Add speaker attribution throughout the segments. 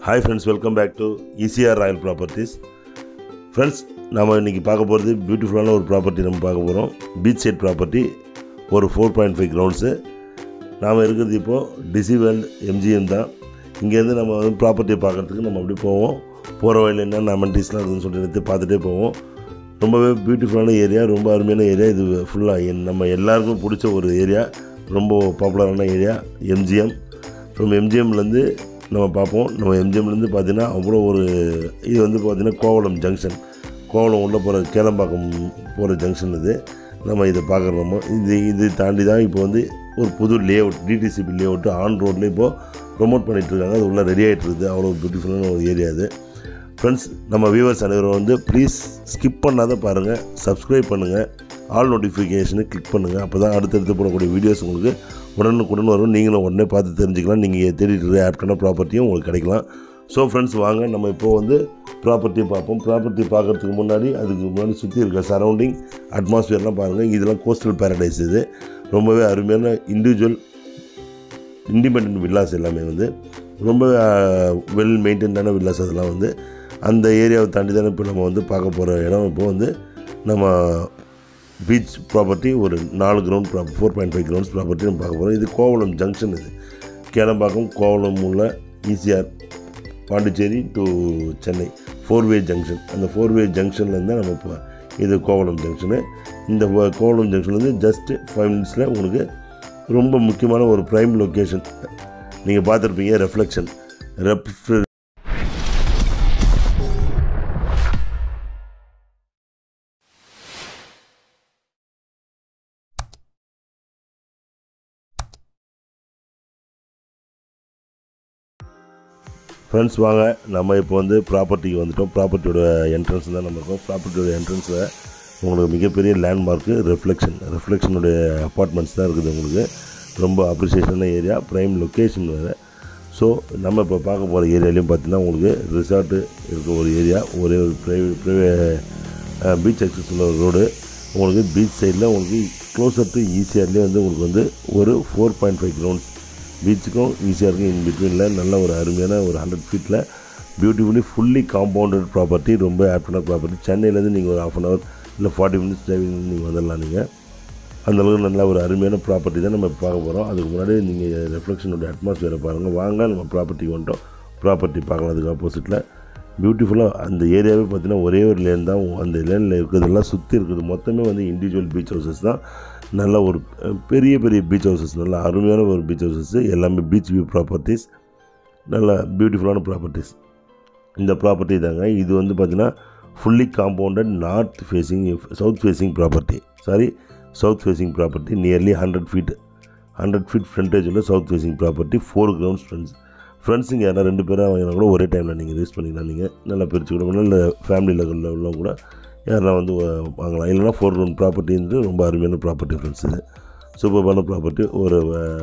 Speaker 1: hi friends welcome back to ECR royal properties friends நம்ம இன்றைக்கி பார்க்க போகிறது பியூட்டிஃபுல்லான ஒரு ப்ராப்பர்ட்டி நம்ம பார்க்க போகிறோம் பீச் சைட் ப்ராப்பர்ட்டி ஒரு ஃபோர் பாயிண்ட் ஃபைவ் கிரவுண்ட்ஸு நாம் இருக்கிறது இப்போது டிசி வேல்ட் எம்ஜிஎம் தான் இங்கேருந்து நம்ம வந்து ப்ராப்பர்ட்டியை பார்க்குறதுக்கு நம்ம அப்படி போவோம் போகிற வழியில் என்னென்ன அமெண்டிஸ்லாம் இருக்குதுன்னு சொல்லிட்டு எடுத்து பார்த்துட்டே போவோம் ரொம்பவே பியூட்டிஃபுல்லான ஏரியா ரொம்ப அருமையான ஏரியா இது ஃபுல்லாக நம்ம எல்லாருக்கும் பிடிச்ச ஒரு ஏரியா ரொம்ப பாப்புலரான ஏரியா எம்ஜிஎம் ஃப்ரம் எம்ஜிஎம்லேருந்து நம்ம பார்ப்போம் நம்ம எம்ஜிஎம்லேருந்து பார்த்தீங்கன்னா அவ்வளோ ஒரு இது வந்து பார்த்திங்கன்னா கோவளம் ஜங்ஷன் கோவளம் உள்ளே போகிற கேளம்பாக்கம் போகிற ஜங்ஷன் இது நம்ம இதை பார்க்குறோமோ இது இது தாண்டி தான் இப்போ வந்து ஒரு புது layout DTCP layout on ரோட்லேயே இப்போது ப்ரொமோட் பண்ணிகிட்ருக்காங்க அது உள்ளே ரெடி ஆகிட்டு இருக்குது அவ்வளோ பியூட்டிஃபுல்லான ஒரு ஏரியா அது ஃப்ரெண்ட்ஸ் நம்ம வியூவர்ஸ் அனைவரும் வந்து ப்ளீஸ் ஸ்கிப் பண்ணாத பாருங்கள் சப்ஸ்கிரைப் பண்ணுங்கள் ஆல் நோட்டிஃபிகேஷனை கிளிக் பண்ணுங்கள் அப்போ தான் அடுத்தடுத்து போடக்கூடிய வீடியோஸ் உங்களுக்கு உடனுக்குடன் வரும் நீங்களும் உடனே பார்த்து தெரிஞ்சுக்கலாம் நீங்கள் தேடிட்டு இருக்க ஆப்டான ப்ராப்பர்ட்டியும் உங்களுக்கு கிடைக்கலாம் ஸோ ஃப்ரெண்ட்ஸ் வாங்க நம்ம இப்போ வந்து ப்ராப்பர்ட்டியை பார்ப்போம் ப்ராப்பர்ட்டி பார்க்குறதுக்கு முன்னாடி அதுக்கு முன்னாடி சுற்றி இருக்க சரௌண்டிங் அட்மாஸ்பியர்லாம் பாருங்கள் இதெல்லாம் கோஸ்டல் பேரடைஸ் இது ரொம்பவே அருமையான இண்டிவிஜுவல் இண்டிபெண்ட் வில்லாஸ் எல்லாமே வந்து ரொம்ப வெல் மெயின்டைன்டான வில்லாஸ் அதெல்லாம் வந்து அந்த ஏரியாவை தாண்டி தானே இப்போ நம்ம வந்து பார்க்க போகிற இடம் இப்போ வந்து நம்ம பீச் ப்ராப்பர்ட்டி ஒரு நாலு கிரவுண்ட் ப்ரா four point five grounds property நம்ம பார்க்க போகிறோம் இது கோவளம் ஜங்ஷன் இது கேளம்பாக்கம் கோவளம் உள்ள ECR Pondicherry to Chennai four way junction அந்த ஃபோர் வே ஜங்ஷன்லேருந்து நம்ம இப்போ இது கோவளம் ஜங்ஷனு இந்த வ- கோவளம் ஜங்ஷன்லேருந்து ஜஸ்ட் ஃபைவ் மினிட்ஸில் உங்களுக்கு ரொம்ப முக்கியமான ஒரு ப்ரைம் லொக்கேஷன் நீங்கள் பார்த்துருப்பீங்க ரெஃப்ளெக்ஷன் ரெப் ஃப்ரெண்ட்ஸ் வாங்க நம்ம இப்போ வந்து ப்ராப்பர்ட்டிக்கு வந்துட்டோம் ப்ராப்பர்ட்டியோட என்ட்ரன்ஸ் தான் நம்ம இருக்கோம் ப்ராப்பர்ட்டியோட என்ட்ரன்ஸில் உங்களுக்கு மிகப்பெரிய லேண்ட்மார்க்கு ரெஃப்ளெக்ஷன் ரெஃப்ளெக்ஷனுடைய அப்பார்ட்மெண்ட்ஸ் தான் இருக்குது உங்களுக்கு ரொம்ப அப்ரிசியேஷனான ஏரியா ப்ரைம் லொக்கேஷன் வேறு ஸோ நம்ம இப்போ பார்க்க போகிற ஏரியாலையும் பார்த்தீங்கன்னா உங்களுக்கு ரிசார்ட்டு இருக்க ஒரு ஏரியா ஒரே ஒரு ப்ரைவேட் ப்ரைவேட் பீச் அக்சஸ் உள்ள ஒரு ரோடு உங்களுக்கு பீச் சைடில் உங்களுக்கு க்ளோசர் டு ஈஸியார்லேயே வந்து உங்களுக்கு வந்து ஒரு ஃபோர் பாயிண்ட் ஃபைவ் கிரவுண்ட்ஸ் பீச்சுக்கும் ஈஸியாக இருக்கும் இன் பிட்வீனில் நல்ல ஒரு அருமையான ஒரு ஹண்ட்ரட் ஃபீட்டில் பியூட்டிஃபுல்லி ஃபுல்லி காம்பவுண்டட் ப்ராப்பர்ட்டி ரொம்ப ஆப்டான ப்ராப்பர்ட்டி சென்னையிலேருந்து நீங்கள் ஒரு ஆஃப் அன் ஹவர் இல்லை ஃபார்ட்டி மினிட்ஸ் டிரைவிங் நீங்கள் வந்துடலாம் நீங்கள் அந்தளவுக்கு நல்ல ஒரு அருமையான ப்ராப்பர்ட்டி தான் நம்ம இப்ப பார்க்க போகிறோம் அதுக்கு முன்னாடி நீங்கள் ரெஃப்ளெக்ஷனோட அட்மாஸ்பியரை பாருங்கள் வாங்க நம்ம ப்ராப்பர்ட்டிக்கு வந்துட்டோம் ப்ராப்பர்ட்டி பார்க்கலாம் அதுக்கு ஆப்போசிட்டில் பியூட்டிஃபுல்லாக அந்த ஏரியாவே பார்த்தீங்கன்னா ஒரே ஒரு லேன் தான் அந்த லேனில் இருக்கிறதெல்லாம் சுற்றி இருக்குது மொத்தமே வந்து இண்டிவிஜுவல் பீச் ஹவுசஸ் தான் நல்ல ஒரு அஹ், பெரிய பெரிய பீச் ஹவுசஸ் நல்ல அருமையான ஒரு பீச் ஹவுசஸ் எல்லாமே பீச் வியூ ப்ராப்பர்ட்டிஸ் நல்ல பியூட்டிஃபுல்லான ப்ராப்பர்ட்டிஸ் இந்த ப்ராப்பர்ட்டி தாங்க இது வந்து பார்த்திங்கன்னா fully compounded north facing south facing property sorry south facing property nearly hundred feet hundred feet frontage உள்ள south facing property four grounds friends ஃப்ரெண்ட்ஸுங்க யாரா ரெண்டு பேராக வாங்கினா கூட ஒரே டைமில் நீங்கள் யூஸ் பண்ணிக்கலாம் நீங்கள் நல்லா பிரித்து கூட பண்ணலாம் இல்லை ஃபேமிலி லெவலில் உள்ளவங்க கூட யாரெல்லாம் வந்து வா- வாங்கலாம் இல்லைனா ஃபோர் கிரவுண்ட் ப்ராப்பர்ட்டின்றது ரொம்ப அருமையான ப்ராப்பர்ட்டி ஃப்ரெண்ட்ஸ் இது சூப்பர்பான ப்ராப்பர்ட்டி ஒரு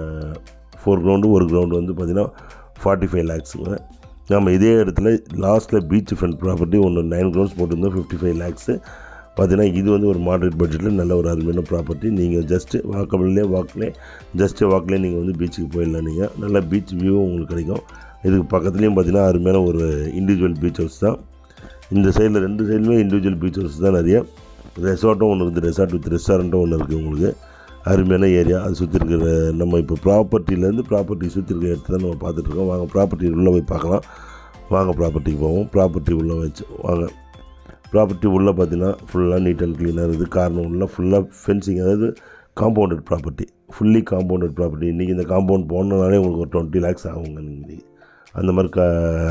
Speaker 1: ஃபோர் கிரவுண்டு ஒரு கிரவுண்டு வந்து பார்த்திங்கன்னா ஃபார்ட்டி ஃபைவ் லேக்ஸுங்க நம்ம இதே இடத்துல லாஸ்ட்டில் பீச் ஃப்ரண்ட் ப்ராப்பர்ட்டி ஒன்று நைன் கிரவுண்ட்ஸ் போட்டிருந்தோம் ஃபிஃப்டி ஃபைவ் லேக்ஸு பார்த்தீங்கன்னா இது வந்து ஒரு மாடரேட் பட்ஜெட்டில் நல்ல ஒரு அருமையான ப்ராப்பர்ட்டி நீங்கள் ஜஸ்ட்டு வாக்கபிள்லே வாக்லே ஜஸ்ட்டு வாக்லேயே நீங்கள் வந்து பீச்சுக்கு போயிடலாம் நீங்கள் நல்ல பீச் வியூவும் உங்களுக்கு கிடைக்கும் இதுக்கு பக்கத்துலேயும் பார்த்தீங்கன்னா அருமையான ஒரு இண்டிவிஜுவல் பீச் ஹவுஸ் தான் இந்த சைடில் ரெண்டு சைடுமே இண்டிவிஜுவல் பீச் ஹவுஸ் தான் நிறைய ரெசார்ட்டும் ஒன்று இருக்குது ரெசார்ட் வித் ரெஸ்டாரண்ட்டும் ஒன்று இருக்குது உங்களுக்கு அருமையான ஏரியா அது சுற்றி இருக்கிற நம்ம இப்போ ப்ராப்பர்ட்டிலேருந்து ப்ராப்பர்ட்டி சுற்றி இருக்கிற இடத்த தான் நம்ம பார்த்துட்ருக்கோம் வாங்க ப்ராப்பர்ட்டி உள்ளே போய் பார்க்கலாம் வாங்க ப்ராப்பர்ட்டிக்கு போவோம் ப்ராப்பர்ட்டி உள்ளே வச்சு வாங்க ப்ராப்பர்ட்டி உள்ளே பார்த்தீங்கன்னா ஃபுல்லாக நீட் அண்ட் க்ளீனாக இருக்குது காரணம் உள்ள ஃபுல்லாக ஃபென்சிங் அதாவது compounded property fully compounded property இன்றைக்கி இந்த காம்பவுண்ட் போனனாலே உங்களுக்கு ஒரு டுவெண்ட்டி லேக்ஸ் ஆகுங்க நீங்கள் அந்த மாதிரி கா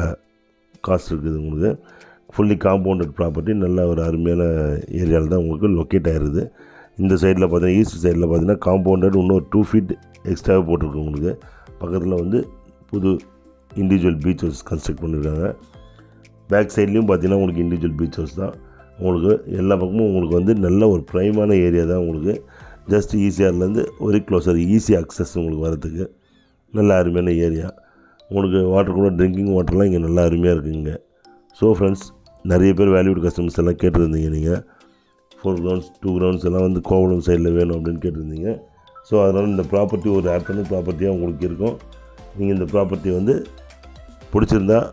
Speaker 1: காஸ்ட் இருக்குது உங்களுக்கு ஃபுல்லி காம்பவுண்டட் ப்ராப்பர்ட்டி நல்ல ஒரு அருமையான ஏரியாவில் தான் உங்களுக்கு லொக்கேட் ஆகிருது இந்த சைடில் பார்த்தீங்கன்னா ஈஸ்ட் சைடில் பார்த்தீங்கன்னா காம்பவுண்டட் இன்னும் ஒரு டூ ஃபீட் எக்ஸ்ட்ராவே போட்டிருக்கு உங்களுக்கு பக்கத்தில் வந்து புது இண்டிவிஜுவல் பீச் ஹவுஸ் கன்ஸ்ட்ரக்ட் பண்ணியிருக்காங்க பேக் சைட்லேயும் பார்த்தீங்கன்னா உங்களுக்கு இண்டிவிஜுவல் பீச் ஹவுஸ் தான் உங்களுக்கு எல்லா பக்கமும் உங்களுக்கு வந்து நல்ல ஒரு ப்ரைமான ஏரியா தான் உங்களுக்கு ஜஸ்ட் ஈஸியார்லேருந்து ஒரு க்ளோசர் ஈஸி அக்சஸ் உங்களுக்கு வரதுக்கு நல்ல அருமையான ஏரியா உங்களுக்கு வாட்டர் கூட ட்ரிங்கிங் வாட்டர்லாம் இங்கே நல்லா அருமையாக இருக்குங்க ஸோ ஃப்ரெண்ட்ஸ் நிறைய பேர் வேல்யூட் கஸ்டமர்ஸ் எல்லாம் கேட்டிருந்தீங்க நீங்கள் ஃபோர் கிரவுண்ட்ஸ் டூ கிரவுண்ட்ஸ் எல்லாம் வந்து கோவளம் சைடில் வேணும் அப்படின்னு கேட்டிருந்தீங்க ஸோ அதனால் இந்த ப்ராப்பர்ட்டி ஒரு ஆப்டான ப்ராப்பர்ட்டியாக உங்களுக்கு இருக்கும் நீங்கள் இந்த ப்ராப்பர்ட்டி வந்து பிடிச்சிருந்தா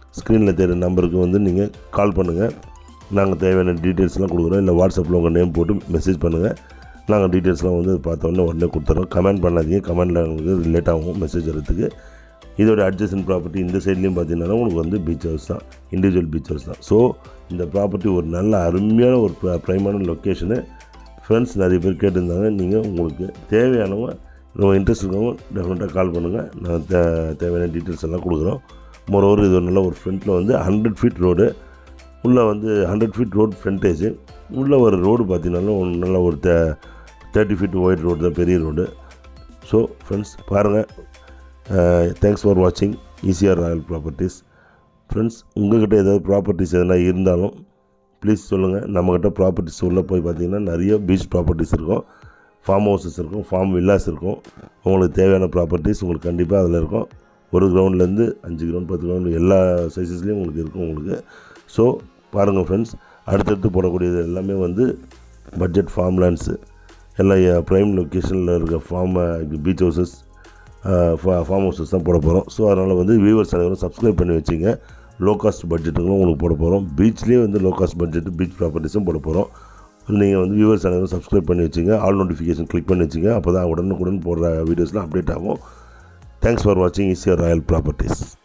Speaker 1: ஸ்க்ரீனில் தெரியுற நம்பருக்கு வந்து நீங்கள் கால் பண்ணுங்கள் நாங்கள் தேவையான டீட்டெயில்ஸ்லாம் கொடுக்குறோம் இல்லை வாட்ஸ்அப்பில் உங்கள் நேம் போட்டு மெசேஜ் பண்ணுங்கள் நாங்கள் டீட்டெயில்ஸ்லாம் வந்து பார்த்த உடனே உடனே கொடுத்துறோம் கமெண்ட் பண்ணாதீங்க கமெண்டில் உங்களுக்கு லேட் ஆகும் மெசேஜ் வரதுக்கு இதோட அட்ஜஸ்டன் ப்ராப்பர்ட்டி இந்த சைட்லேயும் பார்த்தீங்கன்னா உங்களுக்கு வந்து பீச் ஹவுஸ் தான் இண்டிவிஜுவல் பீச் ஹவுஸ் தான் ஸோ இந்த ப்ராப்பர்ட்டி ஒரு நல்ல அருமையான ஒரு ப்ரைமான லொக்கேஷனு ஃப்ரெண்ட்ஸ் நிறைய பேர் கேட்டிருந்தாங்க நீங்கள் உங்களுக்கு தேவையானவங்க ரொம்ப இன்ட்ரெஸ்ட் இருக்கவங்க டெஃபினட்டாக கால் பண்ணுங்கள் நான் தே தேவையான டீட்டெயில்ஸ் எல்லாம் கொடுக்குறோம் மொரோவர் இது ஒரு நல்ல ஒரு ஃப்ரண்ட்டில் வந்து ஹண்ட்ரட் ஃபீட் ரோடு உள்ளே வந்து ஹண்ட்ரட் ஃபீட் ரோடு ஃப்ரண்டேஜ் உள்ளே ஒரு ரோடு பார்த்தீங்கன்னா ஒரு நல்ல ஒரு தே தேர்ட்டி ஃபீட் ஒயிட் ரோடு தான் பெரிய ரோடு ஸோ ஃப்ரெண்ட்ஸ் பாருங்கள் தேங்க்ஸ் ஃபார் வாட்சிங் ஈசிஆர் ராயல் ப்ராப்பர்ட்டிஸ் ஃப்ரெண்ட்ஸ் உங்கள்கிட்ட ஏதாவது ப்ராப்பர்ட்டிஸ் எதனா இருந்தாலும் ப்ளீஸ் சொல்லுங்கள் நம்மக்கிட்ட ப்ராப்பர்ட்டிஸ் உள்ளே போய் பார்த்தீங்கன்னா நிறைய பீச் ப்ராப்பர்ட்டிஸ் இருக்கும் ஃபார்ம் ஹவுசஸ் இருக்கும் ஃபார்ம் வில்லாஸ் இருக்கும் உங்களுக்கு தேவையான ப்ராப்பர்ட்டிஸ் உங்களுக்கு கண்டிப்பாக அதில் இருக்கும் ஒரு கிரவுண்ட்லேருந்து அஞ்சு கிரவுண்ட் பத்து கிரவுண்ட் எல்லா சைஸஸ்லேயும் உங்களுக்கு இருக்கும் உங்களுக்கு ஸோ பாருங்கள் ஃப்ரெண்ட்ஸ் அடுத்தடுத்து போடக்கூடியது எல்லாமே வந்து பட்ஜெட் ஃபார்ம் லேண்ட்ஸு எல்லாம் ப்ரைம் லொக்கேஷனில் இருக்க farm beach houses farm houses தான் போட போகிறோம் ஸோ அதனால் வந்து வியூவர்ஸ் அனைவரும் சப்ஸ்கிரைப் பண்ணி வச்சுங்க லோ காஸ்ட் பட்ஜெட்டுங்களும் உங்களுக்கு போட போகிறோம் பீச்லேயே வந்து லோ காஸ்ட் பட்ஜெட் பீச் ப்ராப்பர்ட்டிஸும் போட போகிறோம் நீங்கள் வந்து வியூவர்ஸ் அனைவரும் சப்ஸ்கிரைப் பண்ணி வச்சுங்க ஆல் நோட்டிஃபிகேஷன் கிளிக் பண்ணி வச்சுங்க அப்போ தான் உடனுக்குடன் போடுற வீடியோஸ்லாம் அப்டேட் ஆகும் தேங்க்ஸ் ஃபார் வாட்சிங் இஸ் யர் ராயல் ப்ராப்பர்ட்டிஸ்